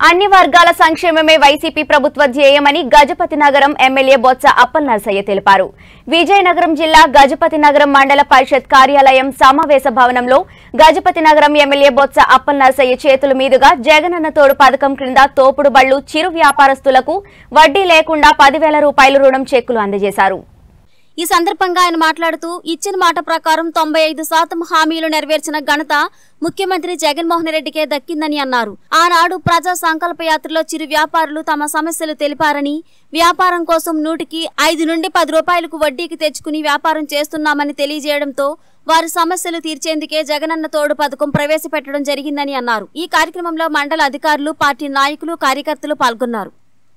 అన్ని వర్గాల సంక్షేమమే వైసీపీ ప్రభుత్వ ధ్యేయమని గజపతి నగరం ఎమ్మెల్యే బొత్స అప్పల్ నర్సయ్య తెలిపారు విజయనగరం జిల్లా గజపతి నగరం మండల పరిషత్ కార్యాలయం సమావేశ భవనంలో గజపతి నగరం ఎమ్మెల్యే బొత్స అప్పల్ నర్సయ్య చేతుల మీదుగా జగనన్న తోడు పథకం క్రింద తోపుడు బళ్లు చిరు వ్యాపారస్తులకు వడ్డీ లేకుండా పదివేల రూపాయల రుణం చెక్కులు అందజేశారు ఈ సందర్భంగా ఆయన మాట్లాడుతూ ఇచ్చిన మాట ప్రకారం తొంభై ఐదు శాతం హామీలు నెరవేర్చిన ఘనత ముఖ్యమంత్రి జగన్మోహన్ రెడ్డికే దక్కిందని అన్నారు ఆనాడు ప్రజా సంకల్ప యాత్రలో చిరు వ్యాపారులు తమ సమస్యలు తెలిపారని వ్యాపారం కోసం నూటికి ఐదు నుండి పది రూపాయలకు వడ్డీకి తెచ్చుకుని వ్యాపారం చేస్తున్నామని తెలియజేయడంతో వారి సమస్యలు తీర్చేందుకే జగనన్న తోడు పథకం ప్రవేశపెట్టడం జరిగిందని అన్నారు ఈ కార్యక్రమంలో మండల అధికారులు పార్టీ నాయకులు కార్యకర్తలు పాల్గొన్నారు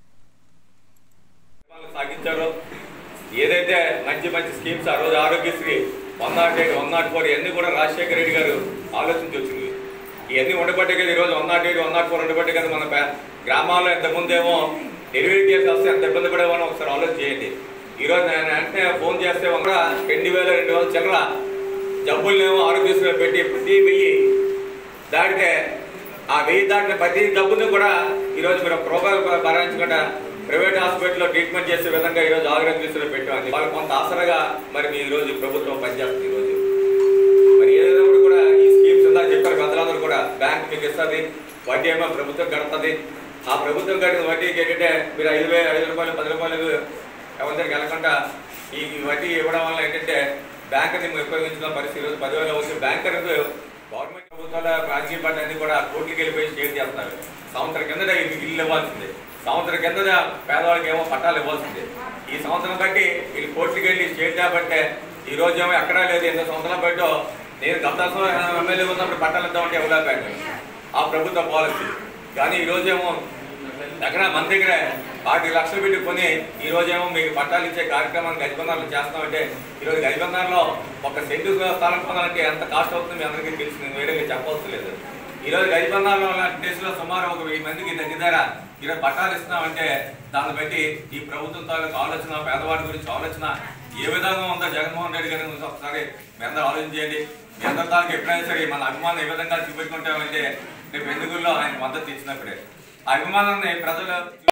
పరిపాలన సాగించారో ఏదైతే మంచి మంచి స్కీమ్స్ ఆ రోజు Aarogyasri one nought eight one nought four ఇవన్నీ కూడా రాజశేఖర రెడ్డి గారు ఆలోచించి వచ్చింది ఇవన్నీ ఉండబట్టే కదా ఈరోజు one nought eight one nought four ఉండబట్టే కదా మన పే- గ్రామాల్లో ఇంతకుముందేమో డెలివరీ కేసు వస్తే ఎంత ఇబ్బంది పడేవానో ఒకసారి ఆలోచన చేయండి ఈరోజు నేను వెంటనే ఫోన్ చేస్తే ఒక రెండు వేల రెండు వేల చిల్లర జబ్బులనేమో ఆరోగ్యశ్రీలో పెట్టి ప్రతి వెయ్యి దాటితే ఆ వెయ్యి దాటిన ప్రతి డబ్బుని కూడా ఈరోజు మీరు ఒక రూపాయలు కూడా భరించకుండా ప్రైవేట్ హాస్పిటల్లో ట్రీట్మెంట్ చేసే విధంగా ఈరోజు ఆరోగ్యశ్రీలో పెట్టామండి వాళ్ళకి కొంత ఆసరగా మరి మీ ఈరోజు ఈ ప్రభుత్వం పనిచేస్తుంది ఈరోజు మరి ఏదైనప్పుడు కూడా ఈ స్కీమ్స్ ఉందని చెప్పారు పెద్దలందరూ కూడా బ్యాంక్ మీకు ఇస్తుంది వడ్డీ ఏమో ప్రభుత్వం కడుతుంది ఆ ప్రభుత్వం కట్టిన వడ్డీకి ఏంటంటే మీరు ఐదు వేలు ఐదు రూపాయలు పది రూపాయలు ఎవరి దగ్గరికి వెళ్ళకుండా ఈ వడ్డీ ఇవ్వడం వల్ల ఏంటంటే బ్యాంకుని ఉపయోగించిన పరిస్థితి ఈరోజు పదివేలు అవుతుంది బ్యాంకర్కు గవర్నమెంట్ ప్రభుత్వాల రాజకీయ పార్టీ అన్ని కూడా కోర్టుకి వెళ్ళిపోయి స్టేట్ చేస్తున్నారు సంవత్సరం కిందట మీకు ఇల్లు ఇవ్వాల్సిందే సంవత్సరం కిందట పేదవాళ్ళకి ఏమో పట్టాలు ఇవ్వాల్సిందే ఈ సంవత్సరం బట్టి వీళ్ళు కోర్టుకి వెళ్ళి స్టేట్ కాబట్టి ఈ రోజు ఏమో ఎక్కడా లేదు ఎన్నో సంవత్సరాలు బయట నేను గత సంవత్సరం ఎమ్మెల్యే ఉన్నప్పుడు పట్టాలు ఇద్దామంటే ఇవ్వలేకపోయాను ఆ ప్రభుత్వ పాలసీ కానీ ఈ రోజేమో ఎక్కడ మన దగ్గర పాతి లక్షలు పెట్టి కొని ఈ రోజేమో మీకు పట్టాలు ఇచ్చే కార్యక్రమాన్ని గజబంధాలు చేస్తామంటే ఈ రోజు గజబంధాల్లో ఒక సెంటు స్థలం పొందాలంటే ఎంత కాస్ట్ అవుతుంది మీ అందరికీ తెలుసు నేను వేరేగా చెప్పవలసిన లేదు ఈ రోజు గజబంధాల్లో లాంటి దేశంలో సుమారు ఒక వెయ్యి మందికి దగ్గర ఈరోజు పట్టాలు ఇస్తున్నామంటే దాన్ని బట్టి ఈ ప్రభుత్వం తాలూకు ఆలోచన పేదవాడి గురించి ఆలోచన ఏ విధంగా ఉందో జగన్మోహన్ రెడ్డి గారి గురించి ఒకసారి మీ అందరూ ఆలోచించేయండి మీ అందరి తాలూకు ఎప్పుడైనా సరే మన అభిమానం ఏ విధంగా చూపెట్టుకుంటామంటే రేపు ఎన్నికల్లో ఆయన మద్దతు ఇచ్చినప్పుడే ఆ అభిమానాన్ని ప్రజలు